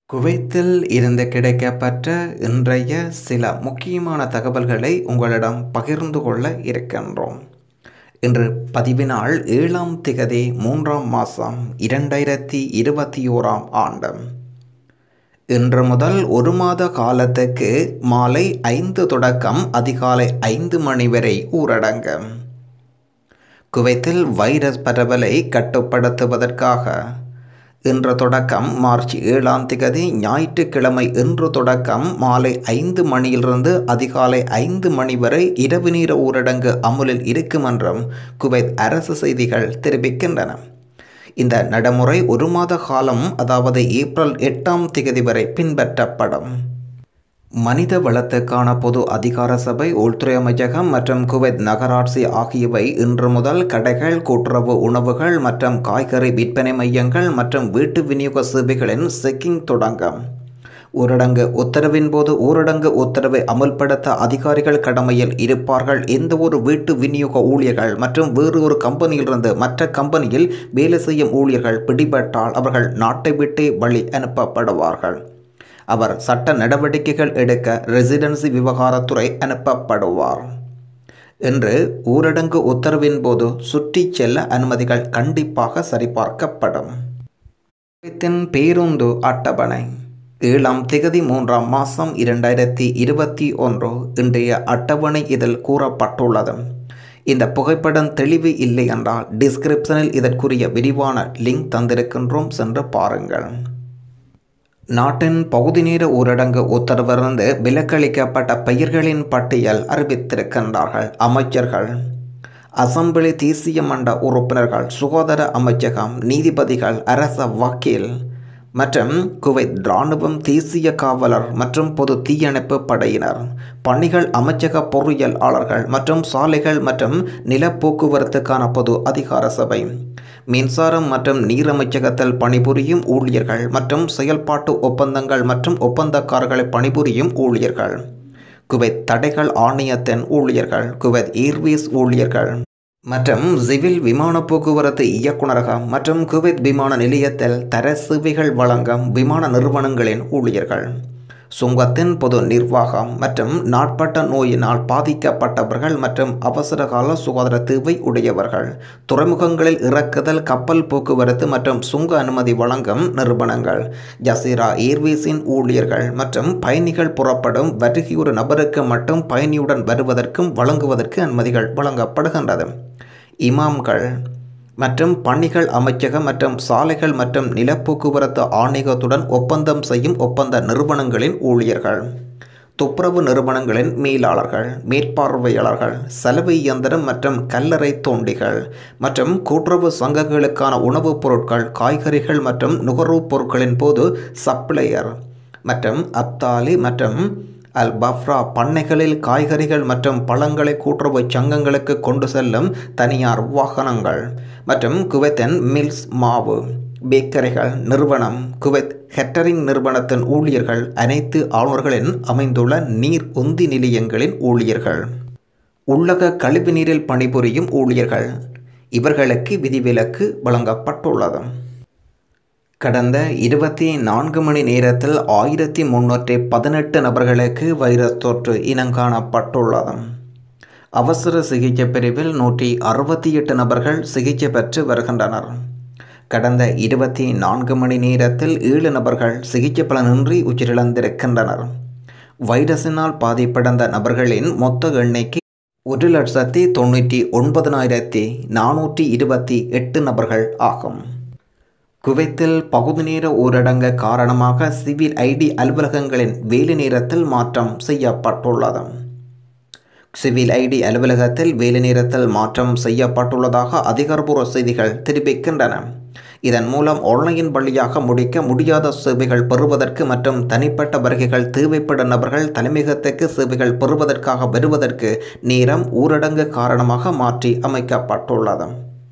குவைத்தில் இருந்து கிடைக்கப்பெற்ற இன்றைய சில முக்கியமான தகவல்களை உங்களிடம் பகிர்ந்து கொள்ள இருக்கின்றோம் இன்று பதிவினால் ஏழாம் திகதி மூன்றாம் மாதம் இரண்டாயிரத்தி இருபத்தி ஓராம் ஆண்டு இன்று முதல் ஒரு மாத காலத்துக்கு மாலை ஐந்து தொடக்கம் அதிகாலை ஐந்து மணி வரை ஊரடங்கு குவைத்தில் வைரஸ் பரவலை கட்டுப்படுத்துவதற்காக இன்று தொடக்கம் மார்ச் ஏழாம் திகதி ஞாயிற்றுக்கிழமை இன்று தொடக்கம் மாலை ஐந்து மணியிலிருந்து அதிகாலை ஐந்து மணி வரை இரவு நேர ஊரடங்கு அமுலில் இருக்கும் என்றும் குவைத் அரசு செய்திகள் தெரிவிக்கின்றன இந்த நடைமுறை ஒரு மாத காலம் அதாவது ஏப்ரல் எட்டாம் திகதி வரை பின்பற்றப்படும் மனித வளத்துக்கான பொது அதிகார சபை உள்துறை அமைச்சகம் மற்றும் குவைத் நகராட்சி ஆகியவை இன்று முதல் கடைகள் கூட்டுறவு உணவுகள் மற்றும் காய்கறி விற்பனை மையங்கள் மற்றும் வீட்டு விநியோக சேவைகளின் செக்கிங் தொடங்கும் ஊரடங்கு உத்தரவின் போது ஊரடங்கு உத்தரவை அமல்படுத்த அதிகாரிகள் கடமையில் இருப்பார்கள் எந்த ஒரு வீட்டு விநியோக ஊழியர்கள் மற்றும் வேறு ஒரு கம்பெனியிலிருந்து மற்ற கம்பெனியில் வேலை செய்யும் ஊழியர்கள் பிடிபட்டால் அவர்கள் நாட்டை விட்டே வழி அனுப்பப்படுவார்கள் அவர் சட்ட நடவடிக்கைகள் எடுக்க ரெசிடென்சி விவகாரத்துறை அனுப்பப்படுவார் என்று ஊரடங்கு உத்தரவின் போது சுற்றி செல்ல அனுமதிகள் கண்டிப்பாக சரிபார்க்கப்படும் பேருந்து அட்டவணை ஏழாம் திகதி மூன்றாம் மாதம் இரண்டாயிரத்தி இருபத்தி ஒன்று இன்றைய அட்டவணை இதில் கூறப்பட்டுள்ளது இந்த புகைப்படம் தெளிவு இல்லை என்றால் டிஸ்கிரிப்ஷனில் இதற்குரிய விரிவான லிங்க் தந்திருக்கின்றோம் சென்று பாருங்கள் நாட்டின் பகுதி நேர ஊரடங்கு உத்தரவிலிருந்து விலக்களிக்கப்பட்ட பெயர்களின் பட்டியல் அறிவித்திருக்கின்றார்கள் அமைச்சர்கள் அசம்பிளி தேசிய மன்ற உறுப்பினர்கள் சுகாதார அமைச்சகம் நீதிபதிகள் அரச வக்கீல் மற்றும் குவைத் இராணுவம் தேசிய காவலர் மற்றும் பொது தீயணைப்பு படையினர் பணிகள் அமைச்சக பொறியியலாளர்கள் மற்றும் சாலைகள் மற்றும் நிலப்போக்குவரத்துக்கான பொது அதிகார சபை மின்சாரம் மற்றும் நீர் அமைச்சகத்தில் பணிபுரியும் ஊழியர்கள் மற்றும் செயல்பாட்டு ஒப்பந்தங்கள் மற்றும் ஒப்பந்தக்காரர்களை பணிபுரியும் ஊழியர்கள் குவைத் தடைகள் ஆணையத்தின் ஊழியர்கள் குவைத் ஏர்வேஸ் ஊழியர்கள் மற்றும் சிவில் விமான போக்குவரத்து இயக்குநரகம் மற்றும் குவைத் விமான நிலையத்தில் தர சேவைகள் வழங்கும் விமான நிறுவனங்களின் ஊழியர்கள் சுங்கத்தின் பொது நிர்வாகம் மற்றும் நாட்பட்ட நோயினால் பாதிக்கப்பட்டவர்கள் மற்றும் அவசரகால சுகாதார தேவை உடையவர்கள் துறைமுகங்களில் இறக்குதல் கப்பல் போக்குவரத்து மற்றும் சுங்க அனுமதி வழங்கும் நிறுவனங்கள் ஜசீரா ஏர்வேஸின் ஊழியர்கள் மற்றும் பயணிகள் புறப்படும் வருகையொரு நபருக்கு மட்டும் பயணியுடன் வருவதற்கும் வழங்குவதற்கு அனுமதிகள் வழங்கப்படுகின்றது இமாம்கள் மற்றும் பணிகள் அமைச்சகம் மற்றும் சாலைகள் மற்றும் நிலப்போக்குவரத்து ஆணையகத்துடன் ஒப்பந்தம் செய்யும் ஒப்பந்த நிறுவனங்களின் ஊழியர்கள் துப்புரவு நிறுவனங்களின் மேலாளர்கள் மேற்பார்வையாளர்கள் சலவை இயந்திரம் மற்றும் கல்லறை தோண்டிகள் மற்றும் கூட்டுறவு சங்கங்களுக்கான உணவுப் பொருட்கள் காய்கறிகள் மற்றும் நுகர்வுப் பொருட்களின் போது சப்ளையர் மற்றும் அப்தாலி மற்றும் அல் பஃப்ரா பண்ணைகளில் காய்கறிகள் மற்றும் பழங்களை கூட்டுறவு சங்கங்களுக்கு கொண்டு செல்லும் தனியார் வாகனங்கள் மற்றும் குவைத்தின் மில்ஸ் மாவு பேக்கரிகள் நிறுவனம் குவைத் ஹெட்டரிங் நிறுவனத்தின் ஊழியர்கள் அனைத்து ஆளுநர்களின் அமைந்துள்ள நீர் உந்தி நிலையங்களின் ஊழியர்கள் உள்ளக கழிவு நீரில் பணிபுரியும் ஊழியர்கள் இவர்களுக்கு விதிவிலக்கு வழங்கப்பட்டுள்ளது கடந்த இருபத்தி நான்கு மணி நேரத்தில் ஆயிரத்தி முன்னூற்றி பதினெட்டு நபர்களுக்கு வைரஸ் தொற்று இனங்காணப்பட்டுள்ளது அவசர சிகிச்சை பிரிவில் நூற்றி அறுபத்தி எட்டு நபர்கள் சிகிச்சை பெற்று வருகின்றனர் கடந்த இருபத்தி நான்கு மணி நேரத்தில் ஏழு நபர்கள் சிகிச்சை பலனின்றி உயிரிழந்திருக்கின்றனர் வைரஸினால் பாதிப்படைந்த நபர்களின் மொத்த எண்ணிக்கை ஒரு லட்சத்தி தொண்ணூற்றி ஒன்பதனாயிரத்தி நானூற்றி இருபத்தி எட்டு நபர்கள் ஆகும் குவைத்தில் பகுதி நேர ஊரடங்கு காரணமாக சிவில் ஐடி அலுவலகங்களின் வேலை நேரத்தில் மாற்றம் செய்யப்பட்டுள்ளது சிவில் ஐடி அலுவலகத்தில் வேலை நேரத்தில் மாற்றம் செய்யப்பட்டுள்ளதாக அதிகாரப்பூர்வ செய்திகள் தெரிவிக்கின்றன இதன் மூலம் ஆன்லைன் வழியாக முடிக்க முடியாத சேவைகள் பெறுவதற்கு மற்றும் தனிப்பட்ட வருகைகள் தேவைப்படும் நபர்கள் தலைமையகத்துக்கு சேவைகள் பெறுவதற்காக வருவதற்கு நேரம் ஊரடங்கு காரணமாக மாற்றி அமைக்கப்பட்டுள்ளது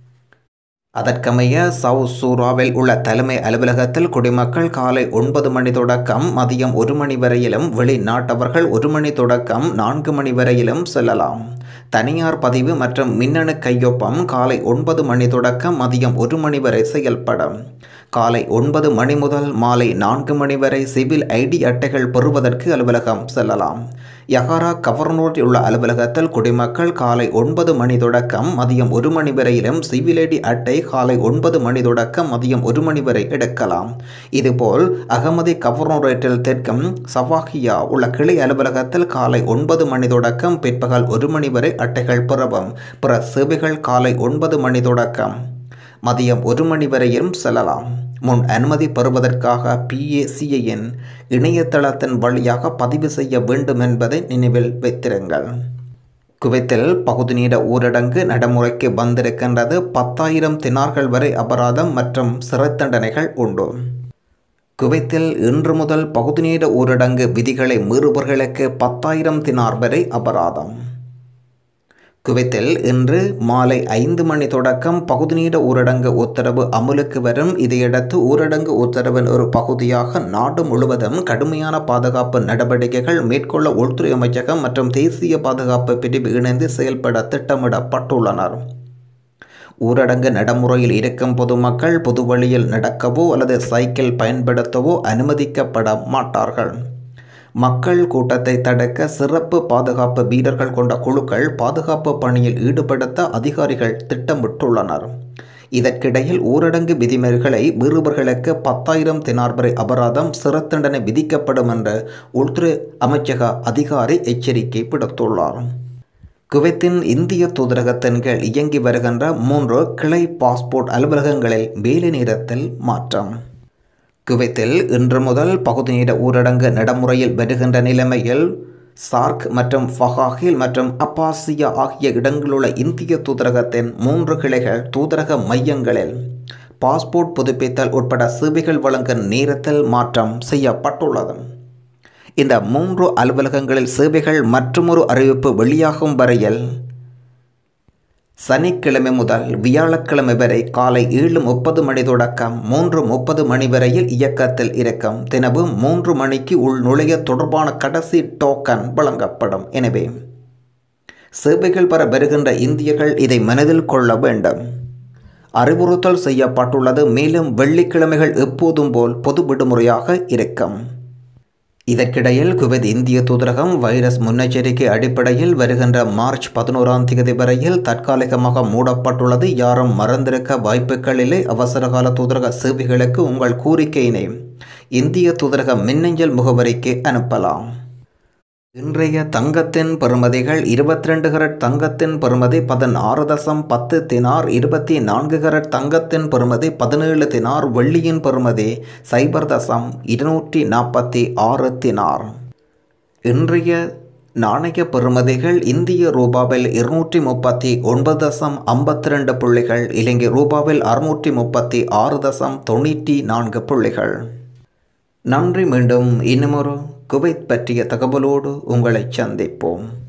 அதற்கமைய சவுத் சூராவில் உள்ள தலைமை அலுவலகத்தில் குடிமக்கள் காலை ஒன்பது மணி தொடக்கம் மதியம் ஒரு மணி வரையிலும் வெளிநாட்டவர்கள் ஒரு மணி தொடக்கம் நான்கு மணி வரையிலும் செல்லலாம் தனியார் பதிவு மற்றும் மின்னணு கையொப்பம் காலை ஒன்பது மணி தொடக்கம் மதியம் ஒரு மணி வரை செயல்படும் காலை ஒன்பது மணி முதல் மாலை நான்கு மணி வரை சிவில் ஐடி அட்டைகள் பெறுவதற்கு அலுவலகம் செல்லலாம் யகாரா கவர்னூரில் உள்ள அலுவலகத்தில் குடிமக்கள் காலை ஒன்பது மணி தொடக்கம் மதியம் ஒரு மணி வரையிலும் சிவில் ஐடி அட்டை காலை ஒன்பது மணி தொடக்கம் மதியம் ஒரு மணி வரை எடுக்கலாம் இதுபோல் அகமதி கவர்னரேட்டில் தெற்கும் சவாகியா உள்ள கிளை அலுவலகத்தில் காலை ஒன்பது மணி தொடக்கம் பிற்பகல் ஒரு மணி வரை அட்டைகள் பெறவும் பிற சேவைகள் காலை ஒன்பது மணி தொடக்கம் மதியம் ஒரு மணி வரையும் செல்லலாம் முன் அனுமதி பெறுவதற்காக பிஏசிஐயின் இணையதளத்தின் வழியாக பதிவு செய்ய வேண்டும் என்பதை நினைவில் வைத்திருங்கள் குவைத்தில் பகுதி நேர ஊரடங்கு நடைமுறைக்கு வந்திருக்கின்றது பத்தாயிரம் தினார்கள் வரை அபராதம் மற்றும் சிறை தண்டனைகள் உண்டு குவைத்தில் இன்று முதல் பகுதி நேர ஊரடங்கு விதிகளை மீறுபவர்களுக்கு பத்தாயிரம் தினார் வரை அபராதம் குவைத்தில் இன்று மாலை ஐந்து மணி தொடக்கம் பகுதி நேர ஊரடங்கு உத்தரவு அமுலுக்கு வரும் இதையடுத்து ஊரடங்கு உத்தரவின் ஒரு பகுதியாக நாடு முழுவதும் கடுமையான பாதுகாப்பு நடவடிக்கைகள் மேற்கொள்ள உள்துறை அமைச்சகம் மற்றும் தேசிய பாதுகாப்பு பிரிவு இணைந்து செயல்பட திட்டமிடப்பட்டுள்ளனர் ஊரடங்கு நடைமுறையில் இருக்கும் பொதுமக்கள் பொதுவழியில் நடக்கவோ அல்லது சைக்கிள் பயன்படுத்தவோ அனுமதிக்கப்பட மாட்டார்கள் மக்கள் கூட்டத்தை தடுக்க சிறப்பு பாதுகாப்பு வீரர்கள் கொண்ட குழுக்கள் பாதுகாப்பு பணியில் ஈடுபடுத்த அதிகாரிகள் திட்டமிட்டுள்ளனர் இதற்கிடையில் ஊரடங்கு விதிமுறைகளை மீறுபவர்களுக்கு பத்தாயிரம் தினார் வரை அபராதம் சிறை தண்டனை விதிக்கப்படும் என்று உள்துறை அமைச்சக அதிகாரி எச்சரிக்கை விடுத்துள்ளார் குவைத்தின் இந்திய தூதரகத்தின் கீழ் இயங்கி வருகின்ற மூன்று கிளை பாஸ்போர்ட் அலுவலகங்களில் வேலை நேரத்தில் மாற்றம் குவைத்தில் இன்று முதல் பகுதி நேர ஊரடங்கு நடைமுறையில் வருகின்ற நிலைமையில் சார்க் மற்றும் ஃபஹாஹில் மற்றும் அப்பாசியா ஆகிய இடங்களுள்ள இந்திய தூதரகத்தின் மூன்று கிளைகள் தூதரக மையங்களில் பாஸ்போர்ட் புதுப்பித்தல் உட்பட சேவைகள் வழங்கும் நேரத்தில் மாற்றம் செய்யப்பட்டுள்ளது இந்த மூன்று அலுவலகங்களில் சேவைகள் மற்றொரு அறிவிப்பு வெளியாகும் வரையில் சனிக்கிழமை முதல் வியாழக்கிழமை வரை காலை ஏழு முப்பது மணி தொடக்கம் மூன்று முப்பது மணி வரையில் இயக்கத்தில் இருக்கும் தினமும் மூன்று மணிக்கு உள் நுழைய தொடர்பான கடைசி டோக்கன் வழங்கப்படும் எனவே சேவைகள் பெற வருகின்ற இந்தியர்கள் இதை மனதில் கொள்ள வேண்டும் அறிவுறுத்தல் செய்யப்பட்டுள்ளது மேலும் வெள்ளிக்கிழமைகள் எப்போதும் போல் பொது விடுமுறையாக இருக்கும் இதற்கிடையில் குவைத் இந்திய தூதரகம் வைரஸ் முன்னெச்சரிக்கை அடிப்படையில் வருகின்ற மார்ச் பதினோராம் தேதி வரையில் தற்காலிகமாக மூடப்பட்டுள்ளது யாரும் மறந்திருக்க வாய்ப்புகள் இல்லை அவசரகால தூதரக சேவைகளுக்கு உங்கள் கோரிக்கையினை இந்திய தூதரக மின்னஞ்சல் முகவரிக்கு அனுப்பலாம் இன்றைய தங்கத்தின் பெறுமதிகள் இருபத்தி ரெண்டு கரட் தங்கத்தின் பெறுமதி பதினாறு தசம் பத்து தினார் இருபத்தி நான்கு கரட் தங்கத்தின் பெறுமதி பதினேழு தினார் வெள்ளியின் பெறுமதி சைபர் தசம் இருநூற்றி நாற்பத்தி ஆறு தினார் இன்றைய நாணய பெறுமதிகள் இந்திய ரூபாவில் இருநூற்றி முப்பத்தி ஒன்பது தசம் ஐம்பத்தி ரெண்டு புள்ளிகள் இலங்கை ரூபாவில் அறுநூற்றி முப்பத்தி ஆறு தசம் தொண்ணூற்றி நான்கு புள்ளிகள் நன்றி மீண்டும் இன்னுமொரு குவைத் பற்றிய தகவலோடு உங்களை சந்திப்போம்